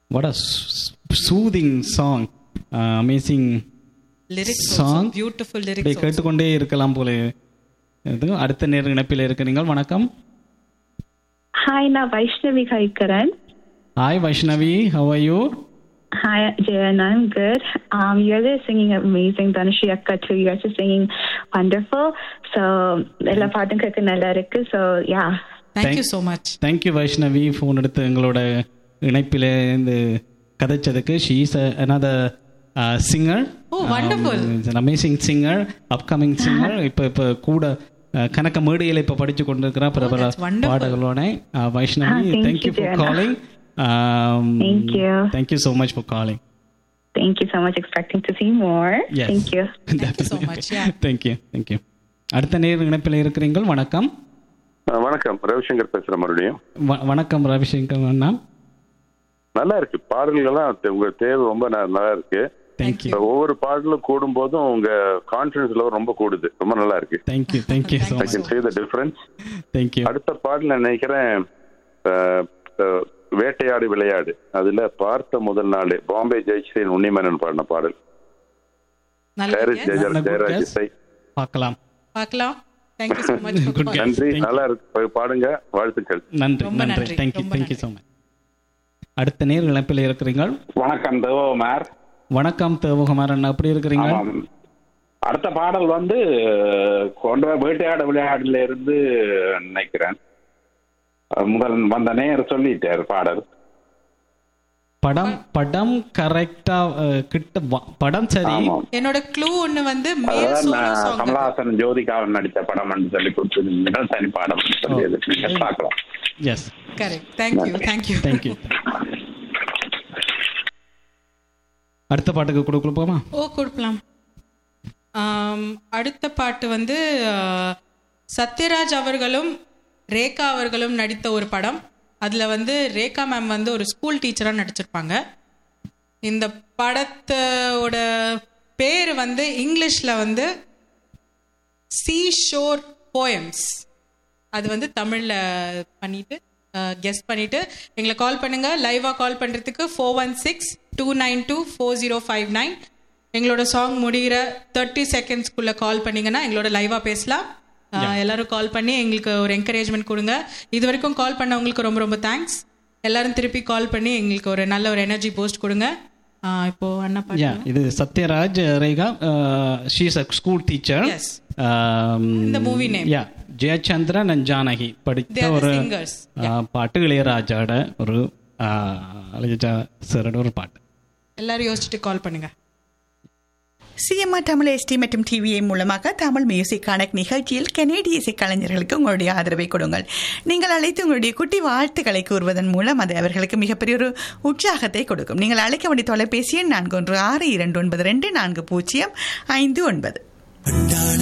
what a soothing song uh, amazing lyrics Song. Beautiful இப்படி lyrics கேட்டுக்கொண்டே இருக்கலாம் போல இது அடுத்த நேர இணைப்பில் இருக்கிறீர்கள் வணக்கம் Hi, நான் வைஷ்ணவி ஹைக்கரன் hi Vaishnavi how are you Hi, Jayan. I'm good. Um, you're there singing amazing. Dhanushi Akka too. You guys are singing wonderful. So, எல்லா பாட்டும் கேட்க நல்லா இருக்கு. So, yeah. Thank you so much thank you Vaishnavi phone எடுத்து எங்களோட இணைப்பில் இந்த கதைச்சதுக்கு she's another singer Oh, wonderful. Amazing singer upcoming singer இப்போ இப்போ கூட uh, கணக்க மேடையில் இப்போ படித்து கொண்டிருக்கிற பிரபல that's wonderful. பாடகளோட uh, Vaishnavi Ah, thank thank you you, for Jana. Calling Thank you. Thank you so much for calling Thank you so much. Expecting to see more. Yes. Thank you. Thank you so much, yeah. Thank you thank you அடுத்த நேர் இணைப்பில் இருக்கிறீங்கள் வணக்கம் அஹ் வணக்கம் ரவிசங்கர் பேசுறேன் மறுபடியும் வ- வணக்கம் ரவிசங்கர் அண்ணா நல்லா இருக்கு பாடல்கள்லாம் தே- உங்க தேர்வு ரொம்ப ந- நல்லா இருக்கு தேங்க்யூ இப்ப ஒவ்வொரு பாடலும் கூடும் போதும் உங்க கான்பிடன்ஸ் லெவல் ரொம்ப கூடுது ரொம்ப நல்லா இருக்கு thank you thank you so I much can see the difference thank you அடுத்த பாடல் நான் நினைக்கிறேன் அஹ், அஹ், வேட்டையாடு விளையாடு அதுல பார்த்த முதல் நாள் பாம்பே ஜெயஸ்ரீன் உன்னிமேனன் பாடின பாடல் நல்ல ஜெயராஜ் ஜெயராஜ் நல்ல good ஜெயராஜ் guess. இசை பார்க்கலாம் பார்க்கலாம் thank you so much Good guess. நன்றி Thank you. நல்லா இருக்கு பாடுங்க வாழ்த்துக்கள் நன்றி ரொம்ப நன்றி நன்றி, தேங்க்யூ ரொம்ப தேங்க்யூ நன்றி. ஸோ மச் அடுத்த நேர் இழப்பில் இருக்கிறீர்கள் வணக்கம் தேவகுமார் வணக்கம் தேவகுமார் அண்ணா எப்படி இருக்கிறீங்க ஆமாம். அடுத்த பாடல் வந்து கொண்ட வேட்டையாட விளையாடுல இருந்து நினைக்கிறேன் அஹ் முதல் வந்த நேர் சொல்லிட்டார் பாடல் படம் படம் கரெக்டா கிட்ட வ- படம் சரி ஆமாம் என்னோட க்ளூ ஒன்னு வந்து மேல் அதான் சோலோ நான் சாங் கமலஹாசன் ஜோதிகாவன் நடித்த படம் சொல்லி கொடுத்துருந்தீங்க தனி பாடம் சொல்லி Oh. நீங்க பார்க்கலாம் yes correct thank you thank you thank you அடுத்த பாட்டுக்கு கொடுக்கலாமா ஓ கொடுக்கலாம் ஆம், அடுத்த பாட்டு வந்து ஆ, சத்யராஜ் அவர்களும் ரேகா அவர்களும் நடித்த ஒரு படம் அதில் வந்து ரேகா மேம் வந்து ஒரு ஸ்கூல் டீச்சராக நடிச்சிருப்பாங்க இந்த படத்தோட பேர் வந்து இங்கிலீஷில் வந்து சீ ஷோர் போயம்ஸ் அது வந்து தமிழில் பண்ணிட்டு கெஸ் பண்ணிட்டு எங்களை கால் பண்ணுங்க லைவாக கால் பண்ணுறதுக்கு four one six two nine two four zero five nine எங்களோட சாங் முடிகிற தேர்ட்டி செகண்ட்ஸ்க்குள்ளே கால் பண்ணீங்கன்னா எங்களோட லைவாக பேசலாம் அஹ், எல்லாரும் கால் பண்ணி எங்களுக்கு ஒரு என்கரேஜ்மெண்ட் கொடுங்க இது வரைக்கும் கால் பண்ணவங்களுக்கு ரொம்ப ரொம்ப தேங்க்ஸ் எல்லாரும் திருப்பி கால் பண்ணி எங்களுக்கு ஒரு நல்ல ஒரு எனர்ஜி போஸ்ட் கொடுங்க அஹ், இப்போ அண்ணா பாட்டு யா இது Sathyaraj Rekha she is a school teacher Yes. இந்த movie name. Yeah Jayachandran and Janaki They படித்த are the ஒரு singers. ஆ, பாட்டு இளையராஜாட ஒரு ஆ, இளையராஜா சாரோட ஒரு பாட்டு எல்லாரும் யோசிச்சுட்டு கால் பண்ணுங்க சிஎம்ஆர் தமிழ் எஸ்டி மற்றும் டிவிஐ மூலமாக தமிழ் மியூசிக் கனெக்ட் நிகழ்ச்சியில் கனேடிய இசை கலைஞர்களுக்கு உங்களுடைய ஆதரவை கொடுங்கள் நீங்கள் அழைத்து உங்களுடைய குட்டி வாழ்த்துக்களை கூறுவதன் மூலம் அது அவர்களுக்கு மிகப்பெரிய ஒரு உற்சாகத்தை கொடுக்கும் நீங்கள் அழைக்க வேண்டிய தொலைபேசி எண் நான்கு ஒன்று ஆறு இரண்டு ஒன்பது ரெண்டு நான்கு பூஜ்ஜியம் ஐந்து ஒன்பது